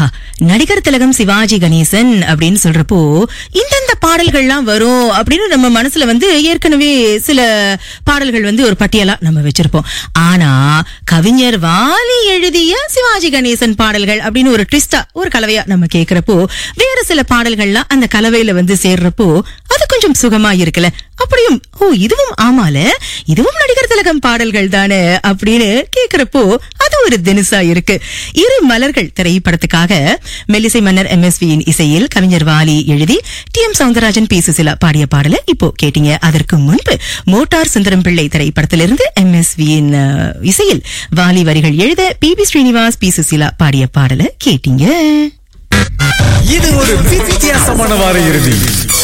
ஆஹா நடிகர் திலகம் சிவாஜி கணேசன் அப்படின்னு சொல்றப்போ இந்தந்த பாடல்கள்லாம் வரும் அப்படின்னு நம்ம மனசுல வந்து ஏற்கனவே சில பாடல்கள் வந்து ஒரு பட்டியலா நம்ம வச்சிருப்போம் ஆனா கவிஞர் வாலி எழுதிய சிவாஜி கணேசன் பாடல்கள் அப்படின்னு ஒரு ட்விஸ்டா ஒரு கலவையா நம்ம கேக்குறப்போ வேற சில பாடல்கள்லாம் அந்த கலவையில வந்து சேர்றப்போ அது கொஞ்சம் சுகமா இருக்குல்ல அப்படியும் ஓ இதுவும் ஆமால இதுவும் நடிகர் திலகம் பாடல்கள் தானே அப்படின்னு கேக்குறப்போ அது ஒரு தினுசா இருக்கு இரு மலர்கள் திரைப்படத்துக்காக மெல்லிசை மன்னர் எம்எஸ்வியின் இசையில் கவிஞர் வாலி எழுதி T M Soundararajan P Susheela பாடிய பாடலை இப்போ கேட்டீங்க அதற்கு முன்பு மோட்டார் சுந்தரம் பிள்ளை திரைப்படத்திலிருந்து எம்எஸ்வியின் இசையில் வாலி வரிகள் எழுத P B Srinivas P Susheela பாடிய பாடலை கேட்டீங்க இது ஒரு வித்தியாசமான வார இறுதி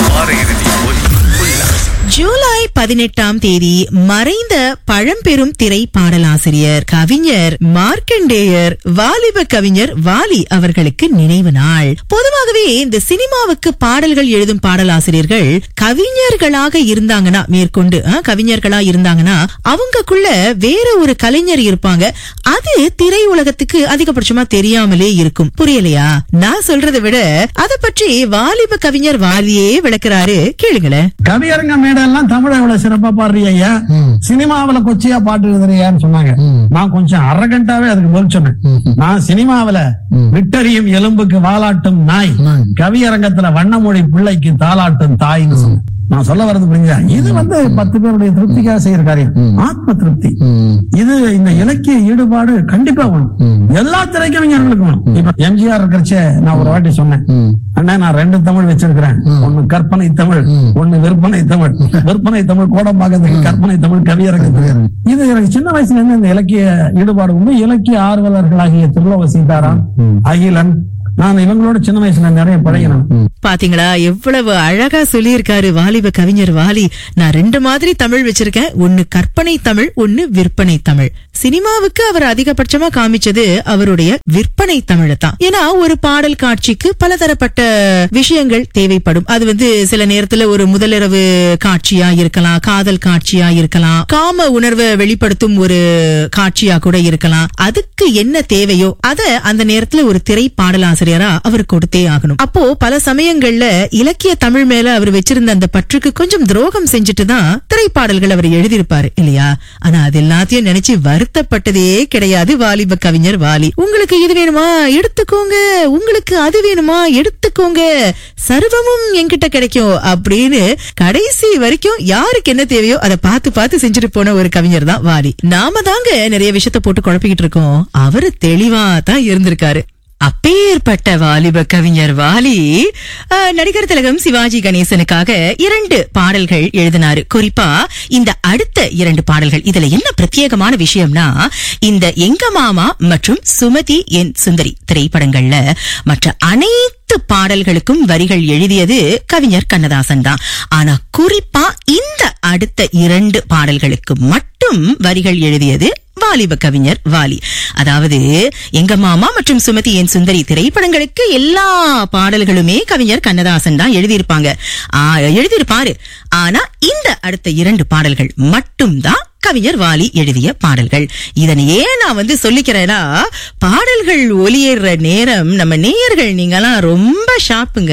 ஜூலை பதினெட்டாம் தேதி மறைந்த பழம்பெரும் திரை பாடலாசிரியர் கவிஞர் மார்க்கண்டேயர் வாலிப கவிஞர் வாலி அவர்களுக்கு நினைவு நாள் பொதுவாகவே இந்த சினிமாவுக்கு பாடல்கள் எழுதும் பாடலாசிரியர்கள் கவிஞர்களாக இருந்தாங்கன்னா மேற்கொண்டு ஆ, கவிஞர்களா இருந்தாங்கன்னா அவங்கக்குள்ள வேற ஒரு கலைஞர் இருப்பாங்க அது திரையுலகத்துக்கு அதிகபட்சமா தெரியாமலே இருக்கும் புரியலையா நான் சொல்றதை விட அதை பற்றி வாலிப கவிஞர் வாலியே விளக்குறாரு கேளுங்களேன் கவியரங்க மேடெல்லாம் தமிழ இவ்வளவு சிறப்பா பாடுறீங்க ஐயா சினிமாவுல கொச்சியா பாட்டு எழுதுறியான்னு சொன்னாங்க நான் கொஞ்சம் அரகண்டாவே அதுக்கு பதில் சொன்னேன் நான் சினிமாவுல விட்டறியும் எலும்புக்கு வாலாட்டும் நாய் கவியரங்கத்துல வண்ணமொழி பிள்ளைக்கு தாலாட்டும் தாய்ன்னு சொன்னேன் நான் சொல்ல வர்றது புரியுதா இது வந்து பத்து பேருடைய திருப்திக்காக செய்யற காரியம் ஆத்ம திருப்தி இது இந்த இலக்கிய ஈடுபாடு கண்டிப்பா வேணும் எல்லா திரைக்கவிஞர்களுக்கும் வேணும் இப்ப எம்ஜிஆர் இருக்கிறச்சே நான் ஒரு வாட்டி சொன்னேன் அண்ணா நான் ரெண்டு தமிழ் வச்சிருக்கிறேன் ஒண்ணு கற்பனை தமிழ் ஒண்ணு விற்பனை தமிழ் விற்பனை தமிழ் கோடம்பாக்கத்துக்கு கற்பனை தமிழ் கவியரங்கத்துக்கு இது எனக்கு சின்ன வயசுல இருந்து இந்த இலக்கிய ஈடுபாடு உண்டு இலக்கிய ஆர்வலர்களாகிய திருலோக சீதாராம் அகிலன் நான் இவங்களோட சின்ன வயசுல நிறைய பழகினேன் பாத்தீங்களா எவ்வளவு அழகா சொல்லியிருக்காரு வாலிப கவிஞர் வாலி நான் ரெண்டு மாதிரி தமிழ் வச்சிருக்கேன் ஒன்னு கற்பனை தமிழ் ஒன்னு விற்பனை தமிழ் சினிமாவுக்கு அவர் அதிகபட்சமா காமிச்சது அவருடைய விற்பனை தமிழை தான் ஏன்னா ஒரு பாடல் காட்சிக்கு பலதரப்பட்ட விஷயங்கள் தேவைப்படும் அது வந்து சில நேரத்துல ஒரு முதலிரவு காட்சியா இருக்கலாம் காதல் காட்சியா இருக்கலாம் காம உணர்வை வெளிப்படுத்தும் ஒரு காட்சியா கூட இருக்கலாம் அதுக்கு என்ன தேவையோ அத அந்த நேரத்துல ஒரு திரை பாடலாசிரியரா அவர் கொடுத்தே ஆகணும் அப்போ பல சமயங்கள்ல இலக்கிய தமிழ் மேல அவர் வச்சிருந்த அந்த பற்றுக்கு கொஞ்சம் துரோகம் செஞ்சுட்டு தான் திரைப்பாடல்கள் அவர் எழுதியிருப்பாரு இல்லையா ஆனா அது எல்லாத்தையும் நினைச்சு வருத்தப்பட்டதே கிடையாது வாலிப கவிஞர் வாலி உங்களுக்கு இது வேணுமா எடுத்துக்கோங்க உங்களுக்கு அது வேணுமா எடுத்துக்கோங்க சர்வமும் என்கிட்ட கிடைக்கும் அப்படின்னு கடைசி வரைக்கும் யாருக்கு என்ன தேவையோ அதை பார்த்து பார்த்து செஞ்சுட்டு போன ஒரு கவிஞர் தான் வாலி நாம தாங்க நிறைய விஷயத்த போட்டு குழப்பிக்கிட்டு இருக்கோம் அவரு தெளிவா தான் இருந்திருக்காரு அப்பேற்பட்ட வாலிப கவிஞர் வாலி அஹ், நடிகர் திலகம் சிவாஜி கணேசனுக்காக இரண்டு பாடல்கள் எழுதினாரு குறிப்பா இந்த அடுத்த இரண்டு பாடல்கள் இதுல என்ன பிரத்யேகமான விஷயம்னா இந்த எங்க மாமா மற்றும் சுமதி என் சுந்தரி திரைப்படங்கள்ல மற்ற அனைத்து பாடல்களுக்கும் வரிகள் எழுதியது கவிஞர் கண்ணதாசன் தான் ஆனா குறிப்பா இந்த அடுத்த இரண்டு பாடல்களுக்கு மட்டும் வரிகள் எழுதியது வாலிப கவிஞர் வாலி அதாவது எங்க மாமா மற்றும் சுமதி என் சுந்தரி திரைப்படங்களுக்கு எல்லா பாடல்களுமே கவிஞர் கண்ணதாசன் தான் எழுதியிருப்பாங்க ஆ, எழுதியிருப்பாரு ஆனா இந்த அடுத்த இரண்டு பாடல்கள் மட்டும்தான் கவிஞர் வாலி எழுதிய பாடல்கள் இதனையே நான் வந்து சொல்லிக்கிறேன்னா பாடல்கள் ஒலியேற நேரம் நம்ம நேயர்கள் நீங்கெல்லாம் ரொம்ப ஷாப்புங்க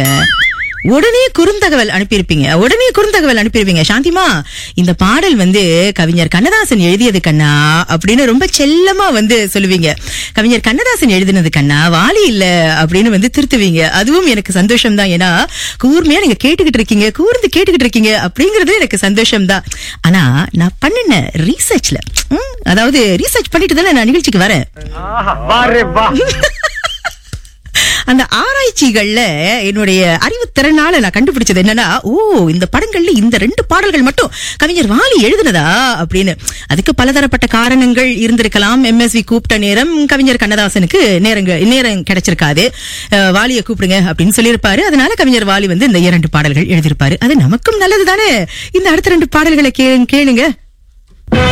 உடனே குறுந்தகவல் அனுப்பியிருப்பீங்க உடனே குறுந்தகவல் அனுப்பியிருப்பீங்க சாந்திமா இந்த பாடல் வந்து கவிஞர் கண்ணதாசன் எழுதியது கண்ணா அப்படின்னு ரொம்ப செல்லமா வந்து சொல்லுவீங்க கவிஞர் கண்ணதாசன் எழுதினது கண்ணா வாலி இல்ல அப்படின்னு வந்து திருத்துவீங்க அதுவும் எனக்கு சந்தோஷம் தான் ஏன்னா கூர்மையா நீங்க கேட்டுக்கிட்டு இருக்கீங்க கூர்ந்து கேட்டுக்கிட்டு இருக்கீங்க அப்படிங்கறது எனக்கு சந்தோஷம் தான் ஆனா நான் பண்ணின ரீசர்ச்ல அதாவது ரீசர்ச் பண்ணிட்டு தானே நான் நிகழ்ச்சிக்கு வரேன் அந்த ஆராய்ச்சிகள்ல என்னுடைய அறிவு திறனால நான் கண்டுபிடிச்சது என்னன்னா ஓ இந்த படங்கள்ல இந்த ரெண்டு பாடல்கள் மட்டும் கவிஞர் வாலி எழுதுனதா அப்படின்னு அதுக்கு பலதரப்பட்ட காரணங்கள் இருந்திருக்கலாம் எம்எஸ்வி கூப்பிட்ட நேரம் கவிஞர் கண்ணதாசனுக்கு நேரங்க நேரம் கிடைச்சிருக்காது அஹ், வாலியை கூப்பிடுங்க அப்படின்னு சொல்லியிருப்பாரு அதனால கவிஞர் வாலி வந்து இந்த இரண்டு பாடல்கள் எழுதியிருப்பாரு அது நமக்கும் நல்லது தானே இந்த அடுத்த ரெண்டு பாடல்களை கே- கேளுங்க